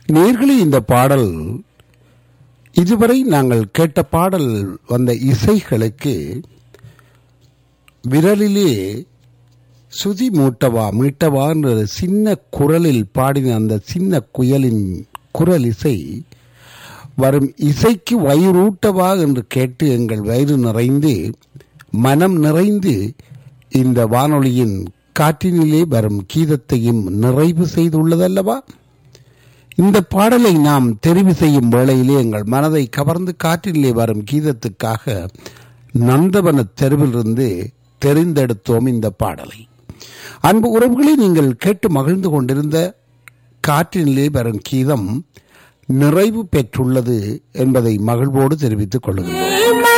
நேர்களே இந்த பாடல் இதுவரை நாங்கள் கேட்ட பாடல் வந்த இசைகளுக்கு விரலிலே சுதி மூட்டவா மீட்டவா என்ற சின்ன குரலில் பாடின அந்த சின்ன குயலின் குரல் இசை வரும் இசைக்கு வயிறூட்டவா என்று கேட்டு எங்கள் வயிறு நிறைந்து மனம் நிறைந்து இந்த வானொலியின் காற்றினிலே வரும் கீதத்தையும் நிறைவு செய்துள்ளதல்லவா இந்த பாடலை நாம் தெரிவு செய்யும் வேளையிலே எங்கள் மனதை கவர்ந்து காற்றிலே வரும் கீதத்துக்காக நந்தவன தெருவிலிருந்து தெரிந்தெடுத்தோம் இந்த பாடலை அன்பு உறவுகளை நீங்கள் கேட்டு மகிழ்ந்து கொண்டிருந்த காற்றினிலே வரும் கீதம் நிறைவு பெற்றுள்ளது என்பதை மகிழ்வோடு தெரிவித்துக் கொள்ளுகிறோம்